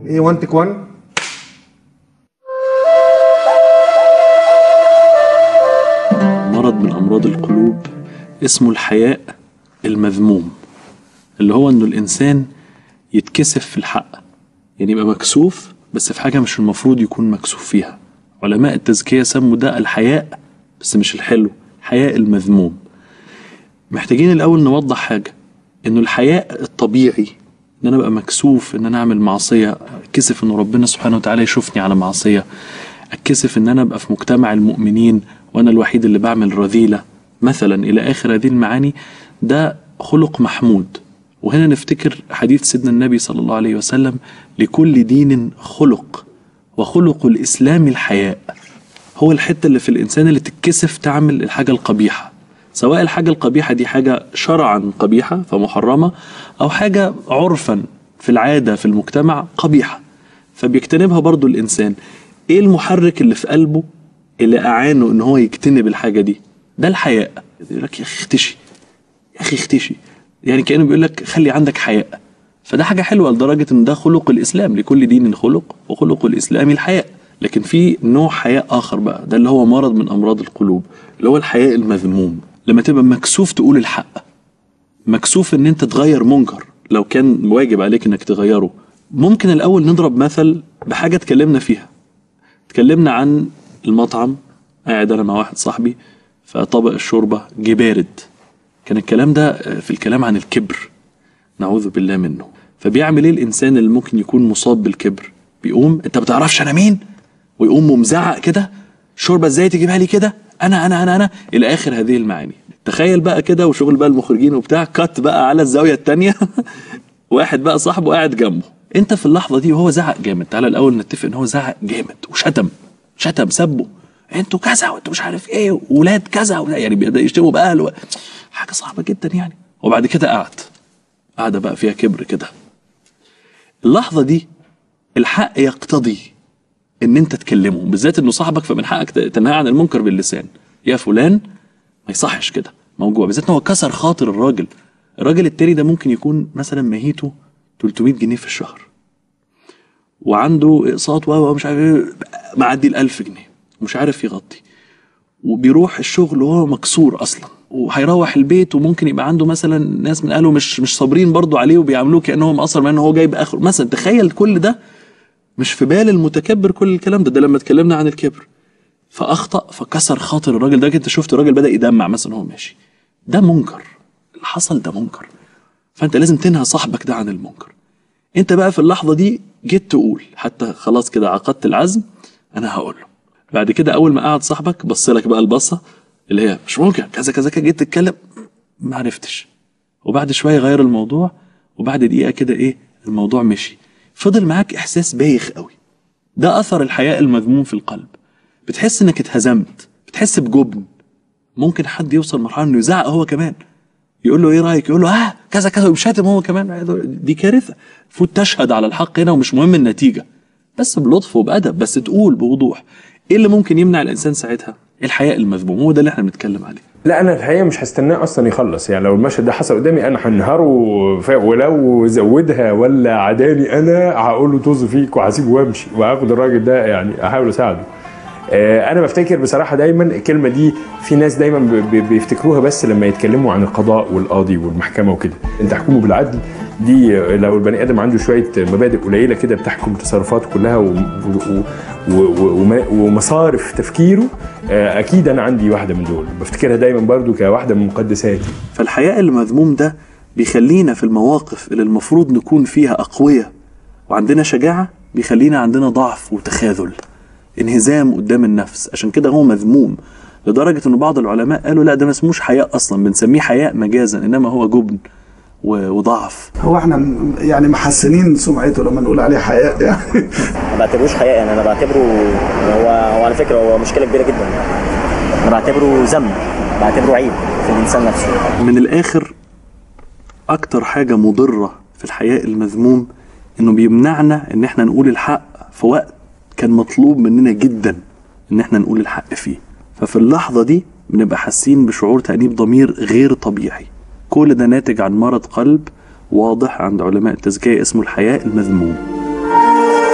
ايه 1 تك 1 مرض من أمراض القلوب اسمه الحياء المذموم اللي هو إنه الإنسان يتكسف في الحق يعني يبقى مكسوف بس في حاجة مش المفروض يكون مكسوف فيها علماء التزكية سموا ده الحياء بس مش الحلو حياء المذموم محتاجين الأول نوضح حاجة إنه الحياء الطبيعي إن أنا أبقى مكسوف إن أنا أعمل معصية أتكسف إن ربنا سبحانه وتعالى يشوفني على معصية أتكسف إن أنا أبقى في مجتمع المؤمنين وأنا الوحيد اللي بعمل رذيلة مثلا إلى آخر هذه المعاني ده خلق محمود وهنا نفتكر حديث سيدنا النبي صلى الله عليه وسلم لكل دين خلق وخلق الإسلام الحياء هو الحتة اللي في الإنسان اللي تتكسف تعمل الحاجة القبيحة سواء الحاجة القبيحة دي حاجة شرعا قبيحة فمحرمة أو حاجة عرفا في العادة في المجتمع قبيحة فبيجتنبها برضو الإنسان إيه المحرك اللي في قلبه اللي أعانه إن هو يجتنب الحاجة دي ده الحياء يقول لك يا أخي اختشي يا أخي اختشي يعني كأنه بيقول لك خلي عندك حياء فده حاجة حلوة لدرجة إن ده خلق الإسلام لكل دين خلق وخلق الإسلام الحياء لكن في نوع حياء آخر بقى ده اللي هو مرض من أمراض القلوب اللي هو الحياء المذموم لما تبقى مكسوف تقول الحق مكسوف إن أنت تغير منكر لو كان واجب عليك إنك تغيره ممكن الأول نضرب مثل بحاجة اتكلمنا فيها اتكلمنا عن المطعم قاعد أنا مع واحد صاحبي فطبق الشوربة جه بارد كان الكلام ده في الكلام عن الكبر نعوذ بالله منه فبيعمل ايه الانسان اللي ممكن يكون مصاب بالكبر بيقوم انت بتعرفش انا مين ويقوم ممزعق كده شوربه ازاي تجيبها لي كده انا انا انا انا الى اخر هذه المعاني تخيل بقى كده وشغل بقى المخرجين وبتاع كات بقى على الزاويه التانية واحد بقى صاحبه قاعد جنبه انت في اللحظه دي وهو زعق جامد تعالى الاول نتفق ان هو زعق جامد وشتم شتم سبه انتوا كذا وانتوا مش عارف ايه ولاد كذا يعني بيبدا يشتموا باهله حاجه صعبه جدا يعني وبعد كده قعد قاعده بقى فيها كبر كده اللحظه دي الحق يقتضي ان انت تكلمه بالذات انه صاحبك فمن حقك تنهى عن المنكر باللسان يا فلان ما يصحش كده موجوع بالذات ان هو كسر خاطر الراجل الراجل التاني ده ممكن يكون مثلا ماهيته 300 جنيه في الشهر وعنده اقساط ومش عارف ايه معدي ال 1000 جنيه ومش عارف يغطي وبيروح الشغل وهو مكسور اصلا وهيروح البيت وممكن يبقى عنده مثلا ناس من اهله مش مش صابرين برضه عليه وبيعاملوه كانه مقصر مع ان هو جايب اخره مثلا تخيل كل ده مش في بال المتكبر كل الكلام ده ده لما اتكلمنا عن الكبر فاخطا فكسر خاطر الراجل ده انت شفت الراجل بدا يدمع مثلا وهو ماشي ده منكر اللي حصل ده منكر فانت لازم تنهى صاحبك ده عن المنكر انت بقى في اللحظه دي جيت تقول حتى خلاص كده عقدت العزم انا هقول له بعد كده اول ما قعد صاحبك بص لك بقى البصه اللي هي مش ممكن كذا كذا كذا جيت تتكلم ما عرفتش وبعد شويه غير الموضوع وبعد دقيقه كده ايه الموضوع مشي فضل معاك احساس بايخ قوي ده اثر الحياء المذموم في القلب بتحس انك اتهزمت بتحس بجبن ممكن حد يوصل مرحله انه يزعق هو كمان يقول له ايه رايك يقول له اه كذا كذا ويشاتم هو كمان دي كارثه فوت تشهد على الحق هنا ومش مهم النتيجه بس بلطف وبادب بس تقول بوضوح ايه اللي ممكن يمنع الانسان ساعتها الحياء المذموم هو ده اللي احنا بنتكلم عليه لا انا الحقيقه مش هستناه اصلا يخلص يعني لو المشهد ده حصل قدامي انا هنهاره ولو زودها ولا عداني انا هقول له طز فيك وهسيبه وامشي وهاخد الراجل ده يعني احاول اساعده انا بفتكر بصراحه دايما الكلمه دي في ناس دايما بيفتكروها بس لما يتكلموا عن القضاء والقاضي والمحكمه وكده انت تحكمه بالعدل دي لو البني ادم عنده شويه مبادئ قليله كده بتحكم تصرفاته كلها و... و... و... ومصارف تفكيره اكيد انا عندي واحده من دول بفتكرها دايما برضو كواحده من مقدساتي فالحياء المذموم ده بيخلينا في المواقف اللي المفروض نكون فيها اقوياء وعندنا شجاعه بيخلينا عندنا ضعف وتخاذل انهزام قدام النفس عشان كده هو مذموم لدرجه ان بعض العلماء قالوا لا ده ما اسموش حياء اصلا بنسميه حياء مجازا انما هو جبن وضعف هو احنا يعني محسنين سمعته لما نقول عليه حياء يعني ما بعتبروش حياء يعني انا بعتبره هو هو على فكره هو مشكله كبيره جدا انا بعتبره ذنب بعتبره عيب في الانسان نفسه من الاخر اكتر حاجه مضره في الحياء المذموم انه بيمنعنا ان احنا نقول الحق في وقت كان مطلوب مننا جدا ان احنا نقول الحق فيه ففي اللحظه دي بنبقى حاسين بشعور تأنيب ضمير غير طبيعي كل ده ناتج عن مرض قلب واضح عند علماء التزكية اسمه الحياء المذموم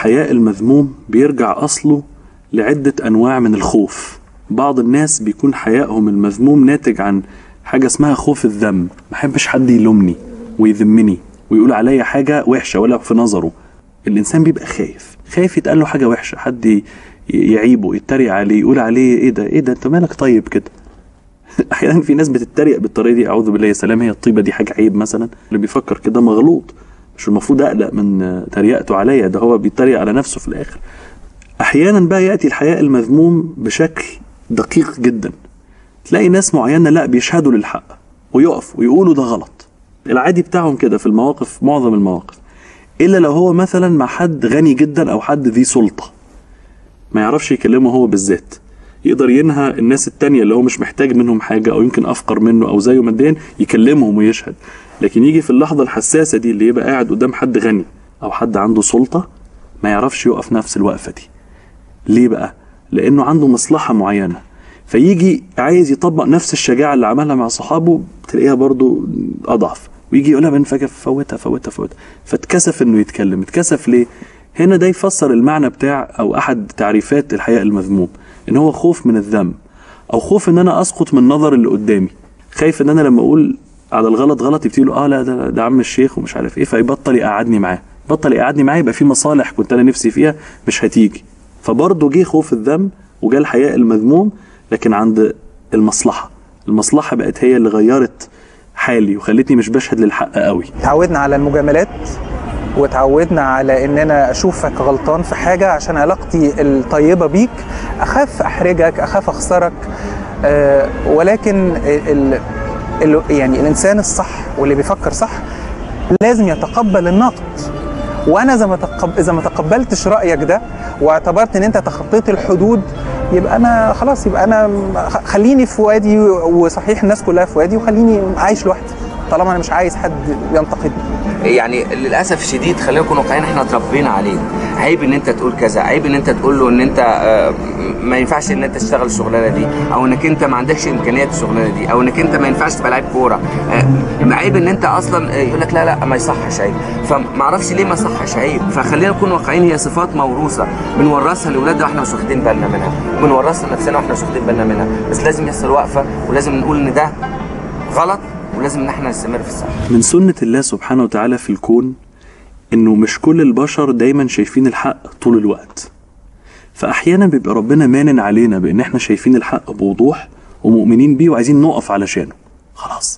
الحياء المذموم بيرجع أصله لعدة أنواع من الخوف بعض الناس بيكون حيائهم المذموم ناتج عن حاجة اسمها خوف الذم ما أحبش حد يلومني ويذمني ويقول عليا حاجة وحشة ولا في نظره الإنسان بيبقى خايف خايف يتقال له حاجة وحشة حد ي- يعيبه يتريق عليه يقول عليه ايه ده ايه ده انت مالك طيب كده احيانا في ناس بتتريق بالطريقه دي اعوذ بالله يا سلام هي الطيبه دي حاجه عيب مثلا اللي بيفكر كده مغلوط مش المفروض اقلق من آه، تريقته عليا ده هو بيتريق على نفسه في الاخر احيانا بقى ياتي الحياء المذموم بشكل دقيق جدا تلاقي ناس معينه لا بيشهدوا للحق ويقف ويقولوا ده غلط العادي بتاعهم كده في المواقف معظم المواقف الا لو هو مثلا مع حد غني جدا او حد ذي سلطه ما يعرفش يكلمه هو بالذات يقدر ينهى الناس التانية اللي هو مش محتاج منهم حاجة أو يمكن أفقر منه أو زيه ماديا يكلمهم ويشهد لكن يجي في اللحظة الحساسة دي اللي يبقى قاعد قدام حد غني أو حد عنده سلطة ما يعرفش يقف نفس الوقفة دي ليه بقى؟ لأنه عنده مصلحة معينة فيجي عايز يطبق نفس الشجاعة اللي عملها مع صحابه تلاقيها برضو أضعف ويجي يقولها من فجأة فوتها فوتها فوتها فاتكسف إنه يتكلم اتكسف ليه؟ هنا ده يفسر المعنى بتاع أو أحد تعريفات الحياء المذموم إن هو خوف من الذنب أو خوف إن أنا أسقط من نظر اللي قدامي خايف إن أنا لما أقول على الغلط غلط يبتدي يقول اه لا ده, ده عم الشيخ ومش عارف ايه فيبطل يقعدني معاه بطل يقعدني معاه يبقى في مصالح كنت انا نفسي فيها مش هتيجي فبرضه جه خوف الذنب وجا الحياء المذموم لكن عند المصلحه المصلحه بقت هي اللي غيرت حالي وخلتني مش بشهد للحق قوي اتعودنا على المجاملات وتعودنا على ان انا اشوفك غلطان في حاجه عشان علاقتي الطيبه بيك اخاف احرجك اخاف اخسرك آه، ولكن ال ال يعني الانسان الصح واللي بيفكر صح لازم يتقبل النقد وانا اذا ما تقب... اذا ما تقبلتش رايك ده واعتبرت ان انت تخطيت الحدود يبقى انا خلاص يبقى انا خ- خليني في وادي وصحيح الناس كلها في وادي وخليني عايش لوحدي طالما انا مش عايز حد ينتقدني يعني للاسف الشديد خلينا نكون واقعيين احنا اتربينا عليه عيب ان انت تقول كذا عيب ان انت تقول له ان انت آه، ما ينفعش ان انت تشتغل الشغلانه دي او انك انت ما عندكش امكانيات الشغلانه دي او انك انت ما ينفعش تبقى لعيب كوره آه، عيب ان انت اصلا آه، يقول لك لا لا ما يصحش عيب فما اعرفش ليه ما يصحش عيب فخلينا نكون واقعيين هي صفات موروثه بنورثها لاولادنا واحنا مش واخدين بالنا منها بنورثها لنفسنا واحنا مش واخدين بالنا منها بس لازم يحصل وقفه ولازم نقول ان ده غلط ولازم ان احنا نستمر في الصح من سنة الله سبحانه وتعالى في الكون إنه مش كل البشر دايما شايفين الحق طول الوقت فأحيانا بيبقى ربنا مانن علينا بإن إحنا شايفين الحق بوضوح ومؤمنين بيه وعايزين نقف علشانه خلاص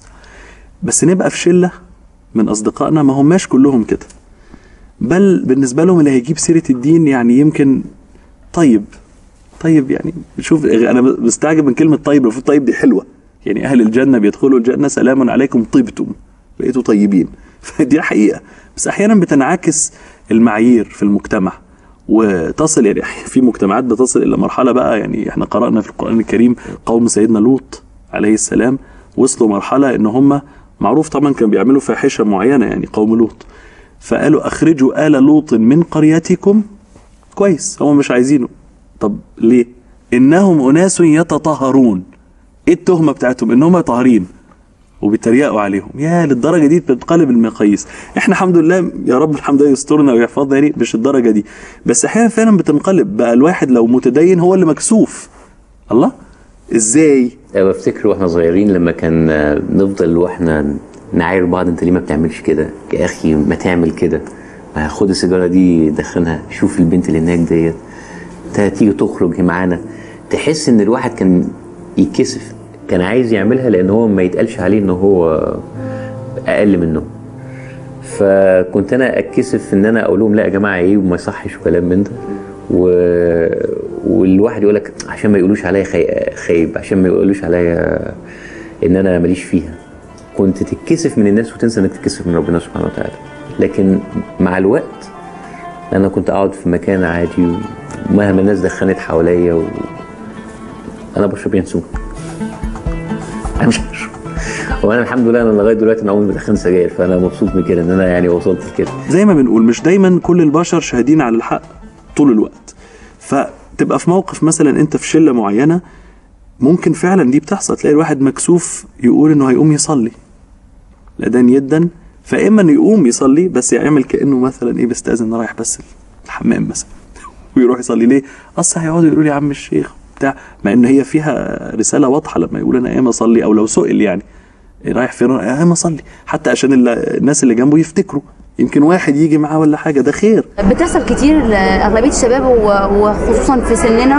بس نبقى في شلة من أصدقائنا ما هماش كلهم كده بل بالنسبة لهم اللي هيجيب سيرة الدين يعني يمكن طيب طيب يعني شوف انا بستعجب من كلمه طيب المفروض طيب دي حلوه يعني اهل الجنه بيدخلوا الجنه سلام عليكم طيبتم بقيتوا طيبين فدي حقيقه بس احيانا بتنعكس المعايير في المجتمع وتصل يعني في مجتمعات بتصل الى مرحله بقى يعني احنا قرانا في القران الكريم قوم سيدنا لوط عليه السلام وصلوا مرحله ان هم معروف طبعا كانوا بيعملوا فاحشه معينه يعني قوم لوط فقالوا اخرجوا ال لوط من قريتكم كويس هم مش عايزينه طب ليه انهم اناس يتطهرون ايه التهمه بتاعتهم ان هم طاهرين وبيتريقوا عليهم يا للدرجه دي بتنقلب المقاييس احنا الحمد لله يا رب الحمد لله يسترنا ويحفظنا يعني مش الدرجه دي بس احيانا فعلا بتنقلب بقى الواحد لو متدين هو اللي مكسوف الله ازاي أنا بفتكر واحنا صغيرين لما كان آه، نفضل واحنا نعاير بعض انت ليه ما بتعملش كده يا اخي ما تعمل كده ما خد السيجاره دي دخنها شوف البنت اللي هناك ديت انت تيجي تخرج معانا تحس ان الواحد كان يتكسف كان عايز يعملها لان هو ما يتقالش عليه ان هو اقل منه فكنت انا اتكسف ان انا اقول لهم لا يا جماعه عيب وما يصحش وكلام من ده و... والواحد يقول لك عشان ما يقولوش عليا خي... خايب عشان ما يقولوش عليا ان انا ماليش فيها كنت تتكسف من الناس وتنسى انك تتكسف من ربنا سبحانه وتعالى لكن مع الوقت انا كنت اقعد في مكان عادي ومهما الناس دخنت حواليا و... انا بشرب ينسون انا مش هشرب وانا الحمد لله انا لغايه دلوقتي انا عمري ما دخنت سجاير فانا مبسوط من كده ان انا يعني وصلت لكده زي ما بنقول مش دايما كل البشر شاهدين على الحق طول الوقت فتبقى في موقف مثلا انت في شله معينه ممكن فعلا دي بتحصل تلاقي الواحد مكسوف يقول انه هيقوم يصلي الاذان يدا فاما انه يقوم يصلي بس يعمل كانه مثلا ايه بيستاذن رايح بس الحمام مثلا ويروح يصلي ليه؟ اصل هيقعدوا يقولوا لي يا عم الشيخ بتاع مع ان هي فيها رساله واضحه لما يقول انا قايم اصلي او لو سئل يعني رايح فين أنا قايم اصلي حتى عشان ال- الناس اللي جنبه يفتكروا يمكن واحد يجي معاه ولا حاجه ده خير بتحصل كتير لاغلبيه الشباب و- وخصوصا في سننا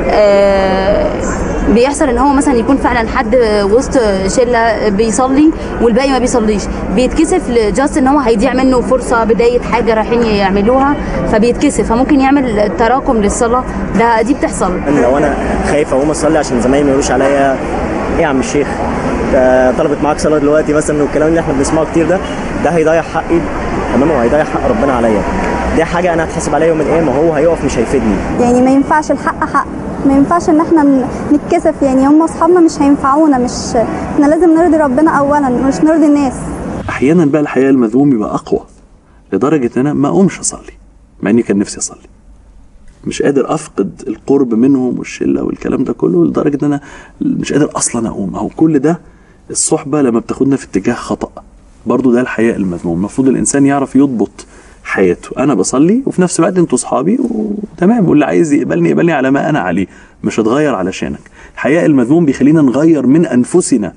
آه، بيحصل ان هو مثلا يكون فعلا حد وسط شله بيصلي والباقي ما بيصليش بيتكسف لجاست ان هو هيضيع منه فرصه بدايه حاجه رايحين يعملوها فبيتكسف فممكن يعمل تراكم للصلاه ده دي بتحصل لو انا خايف اقوم اصلي عشان زمايلي ما يقولوش عليا ايه يا عم الشيخ ده طلبت معاك صلاه دلوقتي مثلا والكلام اللي احنا بنسمعه كتير ده ده هيضيع حقي تمام وهيضيع حق ربنا عليا دي حاجه انا هتحاسب عليها يوم القيامه هو هيقف مش هيفيدني يعني ما ينفعش الحق حق ما ينفعش ان احنا ن- نتكسف يعني هم اصحابنا مش هينفعونا مش احنا لازم نرضي ربنا اولا مش نرضي الناس احيانا بقى الحياء المذموم يبقى اقوى لدرجه ان انا ما اقومش اصلي مع اني كان نفسي اصلي مش قادر افقد القرب منهم والشله والكلام ده كله لدرجه ان انا مش قادر اصلا اقوم اهو كل ده الصحبه لما بتاخدنا في اتجاه خطا برضو ده الحياء المذموم المفروض الانسان يعرف يضبط حياته انا بصلي وفي نفس الوقت انتوا اصحابي وتمام واللي عايز يقبلني يقبلني على ما انا عليه مش هتغير علشانك الحياء المذموم بيخلينا نغير من انفسنا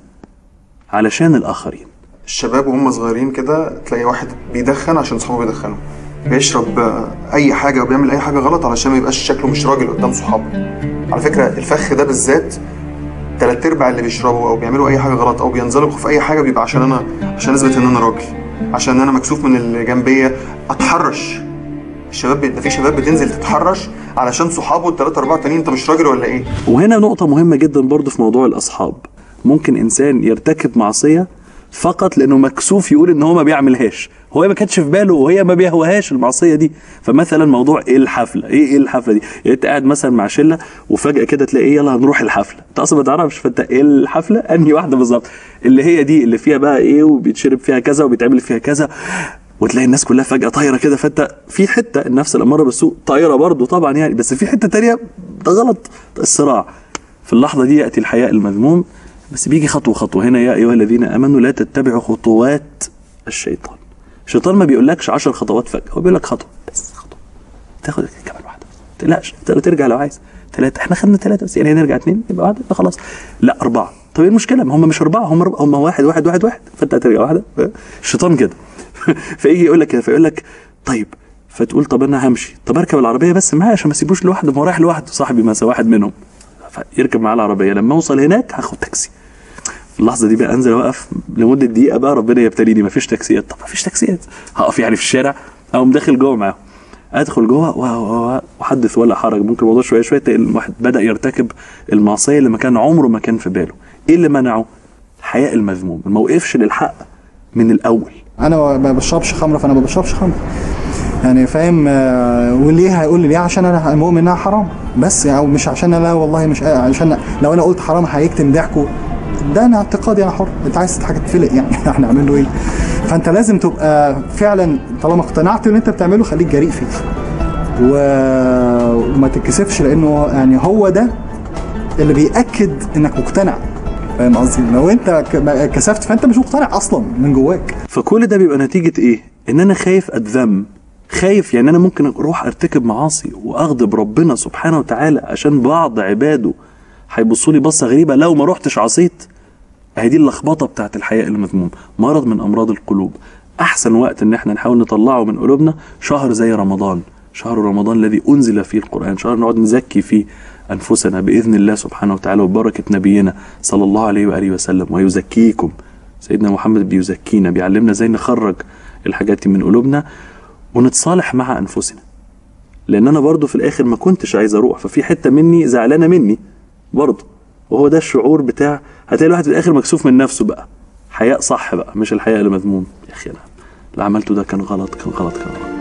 علشان الاخرين الشباب وهم صغيرين كده تلاقي واحد بيدخن عشان صحابه بيدخنوا بيشرب آه، اي حاجه وبيعمل اي حاجه غلط علشان ما يبقاش شكله مش راجل قدام صحابه على فكره الفخ ده بالذات تلات ارباع اللي بيشربوا او بيعملوا اي حاجه غلط او بينزلقوا في اي حاجه بيبقى عشان انا عشان اثبت ان انا راجل عشان انا مكسوف من اللي جنبيا اتحرش الشباب ده في شباب بتنزل تتحرش علشان صحابه التلاتة أربعة تانيين أنت مش راجل ولا إيه؟ وهنا نقطة مهمة جدا برضو في موضوع الأصحاب ممكن إنسان يرتكب معصية فقط لأنه مكسوف يقول إن هو ما بيعملهاش هو ما كانتش في باله وهي ما بيهواهاش المعصية دي فمثلا موضوع إيه الحفلة إيه إيه الحفلة دي يعني أنت قاعد مثلا مع شلة وفجأة كده تلاقي إيه يلا هنروح الحفلة أنت أصلا ما تعرفش فأنت إيه الحفلة أنهي واحدة بالظبط اللي هي دي اللي فيها بقى إيه وبيتشرب فيها كذا وبيتعمل فيها كذا وتلاقي الناس كلها فجأة طايرة كده فانت في حتة النفس الأمارة بالسوء طايرة برضو طبعا يعني بس في حتة تانية ده غلط ده الصراع في اللحظة دي يأتي الحياء المذموم بس بيجي خطوة خطوة هنا يا أيها الذين آمنوا لا تتبعوا خطوات الشيطان الشيطان ما بيقولكش عشر خطوات فجأة هو بيقول لك خطوة بس خطوة تاخد كمان واحدة ما تقلقش تقدر ترجع لو عايز ثلاثة احنا خدنا ثلاثة بس يعني نرجع اثنين يبقى واحدة يبقى خلاص لا أربعة طب ايه المشكلة ما هم مش أربعة هم أربعة هم واحد واحد واحد واحد فأنت هترجع واحدة الشيطان كده فيجي يقول لك كده فيقول لك طيب فتقول طب انا همشي طب اركب العربيه بس معايا عشان ما اسيبوش لوحده ما هو رايح لوحده صاحبي مثلا واحد منهم فيركب معاه العربيه لما اوصل هناك هاخد تاكسي في اللحظه دي بقى انزل اوقف لمده دقيقه بقى ربنا يبتليني مفيش تاكسيات طب مفيش تاكسيات هقف يعني في الشارع اقوم داخل جوه معاهم ادخل جوه و- و- وحدث ولا حرج ممكن الموضوع شويه شويه تلاقي الواحد بدا يرتكب المعصيه اللي ما كان عمره ما كان في باله ايه اللي منعه الحياء المذموم ما وقفش للحق من الاول انا ما بشربش خمره فانا ما بشربش خمره يعني فاهم آه، وليه هيقول لي ليه عشان انا مؤمن انها حرام بس يعني مش عشان انا والله مش عشان لو انا قلت حرام هيكتم ضحكه ده انا اعتقادي انا حر انت عايز حاجه تفلق يعني احنا هنعمل له ايه فانت لازم تبقى فعلا طالما اقتنعت ان انت بتعمله خليك جريء فيه و... وما تتكسفش لانه يعني هو ده اللي بيأكد انك مقتنع فاهم قصدي لو انت ك- كسفت فانت مش مقتنع اصلا من جواك فكل ده بيبقى نتيجة ايه؟ ان انا خايف اتذم خايف يعني انا ممكن اروح ارتكب معاصي واغضب ربنا سبحانه وتعالى عشان بعض عباده هيبصوا لي بصه غريبه لو ما رحتش عصيت اهي دي اللخبطه بتاعت الحياء المذموم مرض من امراض القلوب احسن وقت ان احنا نحاول نطلعه من قلوبنا شهر زي رمضان شهر رمضان الذي انزل فيه القران شهر نقعد نزكي فيه انفسنا باذن الله سبحانه وتعالى وبركه نبينا صلى الله عليه واله وسلم ويزكيكم سيدنا محمد بيزكينا بيعلمنا ازاي نخرج الحاجات دي من قلوبنا ونتصالح مع انفسنا لان انا برضو في الاخر ما كنتش عايز اروح ففي حته مني زعلانه مني برضو وهو ده الشعور بتاع هتلاقي الواحد في الاخر مكسوف من نفسه بقى حياء صح بقى مش الحياء المذموم يا اخي انا اللي عملته ده كان غلط كان غلط كان غلط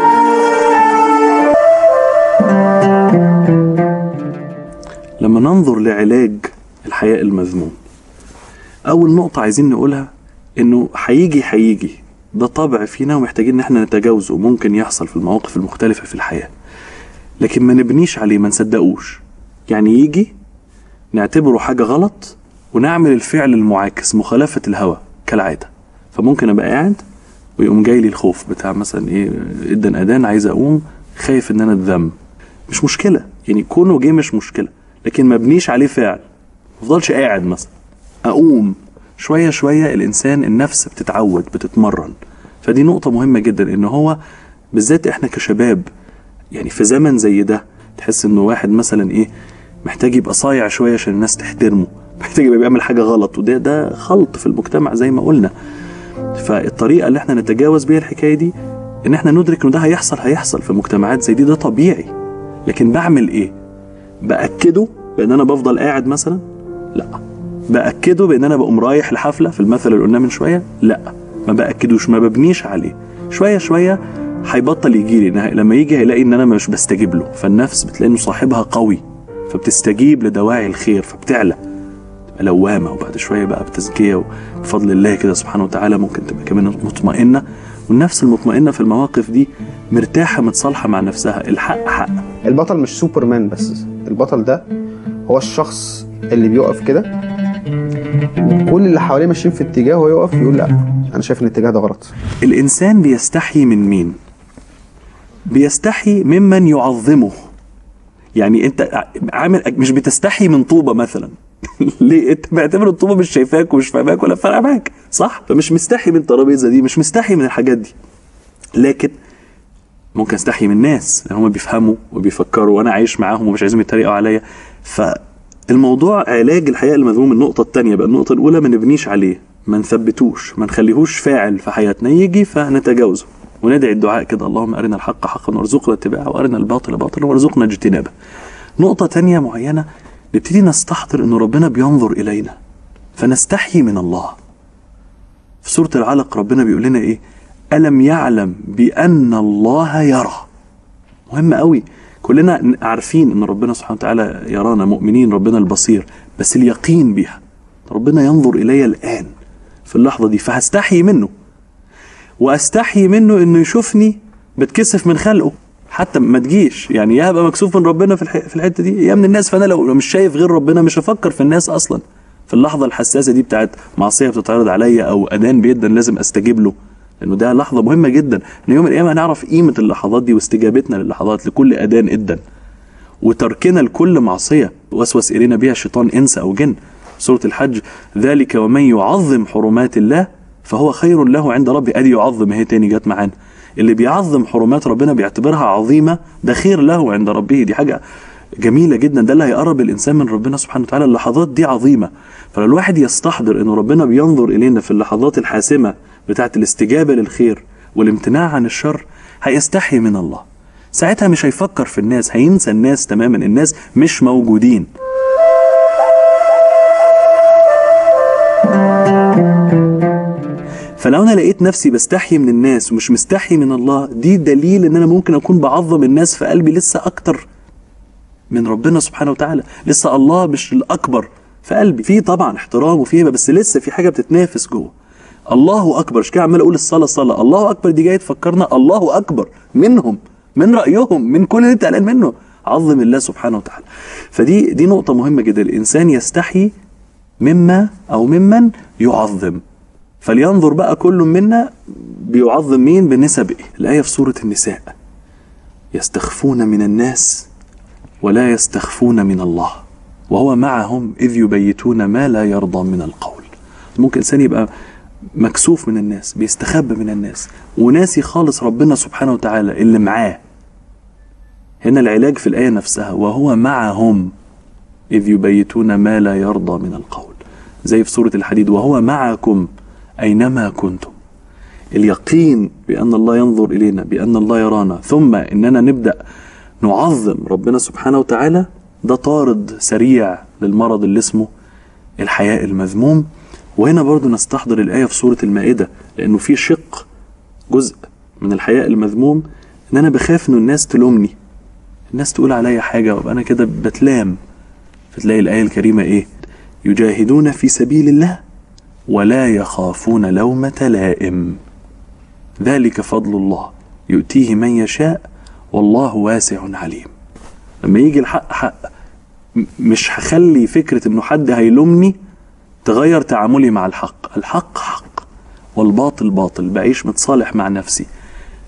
لما ننظر لعلاج الحياء المذموم اول نقطه عايزين نقولها انه هيجي هيجي ده طبع فينا ومحتاجين ان احنا نتجاوزه ممكن يحصل في المواقف المختلفه في الحياه لكن ما نبنيش عليه ما نصدقوش يعني يجي نعتبره حاجه غلط ونعمل الفعل المعاكس مخالفه الهوى كالعاده فممكن ابقى قاعد ويقوم جاي لي الخوف بتاع مثلا ايه ادن اذان عايز اقوم خايف ان انا اتذم مش مشكله يعني كونه جه مش مشكله لكن ما بنيش عليه فعل ما افضلش قاعد مثلا اقوم شويه شويه الانسان النفس بتتعود بتتمرن فدي نقطه مهمه جدا ان هو بالذات احنا كشباب يعني في زمن زي ده تحس انه واحد مثلا ايه محتاج يبقى صايع شويه عشان الناس تحترمه محتاج يبقى بيعمل حاجه غلط وده ده خلط في المجتمع زي ما قلنا فالطريقه اللي احنا نتجاوز بيها الحكايه دي ان احنا ندرك انه ده هيحصل هيحصل في مجتمعات زي دي ده طبيعي لكن بعمل ايه باكده بان انا بفضل قاعد مثلا لا باكده بان انا بقوم رايح لحفله في المثل اللي قلناه من شويه لا ما باكدوش ما ببنيش عليه شويه شويه هيبطل يجي لي لما يجي هيلاقي ان انا مش بستجيب له فالنفس بتلاقي انه صاحبها قوي فبتستجيب لدواعي الخير فبتعلى تبقى لوامه وبعد شويه بقى بتزكيه وبفضل الله كده سبحانه وتعالى ممكن تبقى كمان مطمئنه والنفس المطمئنه في المواقف دي مرتاحه متصالحه مع نفسها الحق حق البطل مش سوبرمان بس البطل ده هو الشخص اللي بيقف كده وكل اللي حواليه ماشيين في اتجاه وهو يقف يقول لا انا شايف ان الاتجاه ده غلط الانسان بيستحي من مين بيستحي ممن يعظمه يعني انت عامل مش بتستحي من طوبه مثلا ليه انت معتبر الطوبه مش شايفاك ومش فاهماك ولا فارقه معاك صح فمش مستحي من الترابيزه دي مش مستحي من الحاجات دي لكن ممكن استحي من الناس لان هم بيفهموا وبيفكروا وانا عايش معاهم ومش عايزهم يتريقوا عليا فالموضوع علاج الحقيقه المذموم النقطه الثانيه بقى النقطه الاولى ما نبنيش عليه ما نثبتوش ما نخليهوش فاعل في حياتنا يجي فنتجاوزه وندعي الدعاء كده اللهم ارنا الحق حقا وارزقنا اتباعه وارنا الباطل باطلا وارزقنا اجتنابه نقطه تانية معينه نبتدي نستحضر ان ربنا بينظر الينا فنستحي من الله في سوره العلق ربنا بيقول لنا ايه الم يعلم بان الله يرى مهم قوي كلنا عارفين ان ربنا سبحانه وتعالى يرانا مؤمنين ربنا البصير بس اليقين بيها ربنا ينظر الي الان في اللحظه دي فهستحي منه واستحي منه انه يشوفني بتكسف من خلقه حتى ما تجيش يعني يا هبقى مكسوف من ربنا في في الحته دي يا من الناس فانا لو مش شايف غير ربنا مش هفكر في الناس اصلا في اللحظه الحساسه دي بتاعت معصيه بتتعرض عليا او اذان بيدن لازم استجيب له لانه ده لحظه مهمه جدا ان يوم القيامه هنعرف قيمه اللحظات دي واستجابتنا للحظات لكل اذان ادن وتركنا لكل معصيه وسوس الينا بها الشيطان انس او جن سوره الحج ذلك ومن يعظم حرمات الله فهو خير له عند ربه ادي يعظم هي تاني جت معانا اللي بيعظم حرمات ربنا بيعتبرها عظيمه ده خير له عند ربه دي حاجه جميله جدا ده اللي هيقرب الانسان من ربنا سبحانه وتعالى اللحظات دي عظيمه فلو الواحد يستحضر ان ربنا بينظر الينا في اللحظات الحاسمه بتاعه الاستجابه للخير والامتناع عن الشر هيستحي من الله ساعتها مش هيفكر في الناس هينسى الناس تماما الناس مش موجودين فلو انا لقيت نفسي بستحي من الناس ومش مستحي من الله دي دليل ان انا ممكن اكون بعظم الناس في قلبي لسه اكتر من ربنا سبحانه وتعالى لسه الله مش الاكبر في قلبي في طبعا احترام وفي بس لسه في حاجه بتتنافس جوه الله اكبر مش كده عمال اقول الصلاه الصلاه الله اكبر دي جايه تفكرنا الله اكبر منهم من رايهم من كل اللي انت قلقان منه عظم الله سبحانه وتعالى فدي دي نقطه مهمه جدا الانسان يستحي مما او ممن يعظم فلينظر بقى كل منا بيعظم مين بنسب ايه الآية في سورة النساء يستخفون من الناس ولا يستخفون من الله وهو معهم إذ يبيتون ما لا يرضى من القول ممكن إنسان يبقى مكسوف من الناس بيستخبى من الناس وناسي خالص ربنا سبحانه وتعالى اللي معاه هنا العلاج في الآية نفسها وهو معهم إذ يبيتون ما لا يرضى من القول زي في سورة الحديد وهو معكم أينما كنتم اليقين بأن الله ينظر إلينا بأن الله يرانا ثم إننا نبدأ نعظم ربنا سبحانه وتعالى ده طارد سريع للمرض اللي اسمه الحياء المذموم وهنا برضو نستحضر الآية في سورة المائدة لأنه في شق جزء من الحياء المذموم إن أنا بخاف إنه الناس تلومني الناس تقول عليا حاجة وأبقى أنا كده بتلام فتلاقي الآية الكريمة إيه يجاهدون في سبيل الله ولا يخافون لومة لائم ذلك فضل الله يؤتيه من يشاء والله واسع عليم لما يجي الحق حق مش هخلي فكرة انه حد هيلومني تغير تعاملي مع الحق الحق حق والباطل باطل بعيش متصالح مع نفسي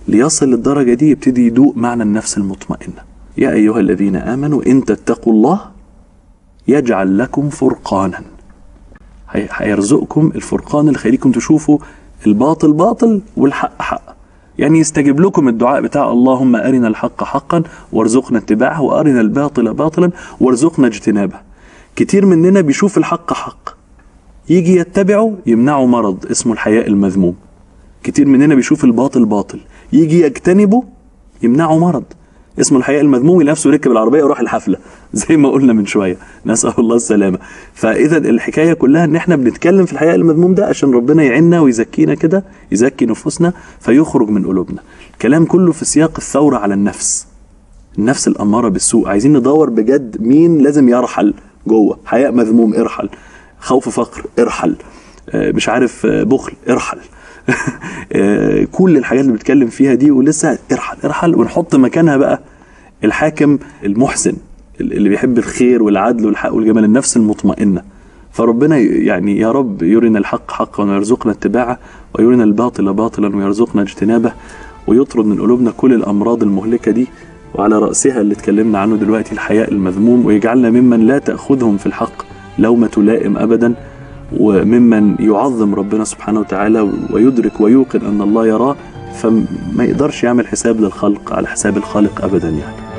ليصل للدرجة دي يبتدي يدوق معنى النفس المطمئنة يا أيها الذين آمنوا إن تتقوا الله يجعل لكم فرقانا هي- هيرزقكم الفرقان اللي يخليكم تشوفوا الباطل باطل والحق حق يعني يستجيب لكم الدعاء بتاع اللهم أرنا الحق حقا وارزقنا اتباعه وأرنا الباطل باطلا وارزقنا اجتنابه كتير مننا بيشوف الحق حق يجي يتبعه يمنعه مرض اسمه الحياء المذموم كتير مننا بيشوف الباطل باطل يجي يجتنبه يمنعه مرض اسمه الحياء المذموم يلاقي نفسه يركب العربيه ويروح الحفله زي ما قلنا من شويه نسال الله السلامه فاذا الحكايه كلها ان احنا بنتكلم في الحياء المذموم ده عشان ربنا يعيننا ويزكينا كده يزكي نفوسنا فيخرج من قلوبنا الكلام كله في سياق الثوره على النفس النفس الاماره بالسوء عايزين ندور بجد مين لازم يرحل جوه حياء مذموم ارحل خوف فقر ارحل آه، مش عارف آه، بخل ارحل آه، كل الحاجات اللي بنتكلم فيها دي ولسه ارحل ارحل ونحط مكانها بقى الحاكم المحسن اللي بيحب الخير والعدل والحق والجمال النفس المطمئنه فربنا ي- يعني يا رب يرنا الحق حقا ويرزقنا اتباعه ويرنا الباطل باطلا ويرزقنا اجتنابه ويطرد من قلوبنا كل الامراض المهلكه دي وعلى راسها اللي اتكلمنا عنه دلوقتي الحياء المذموم ويجعلنا ممن لا تاخذهم في الحق لومه لائم ابدا وممن يعظم ربنا سبحانه وتعالى ويدرك ويوقن ان الله يراه فما يقدرش يعمل حساب للخلق على حساب الخالق ابدا يعني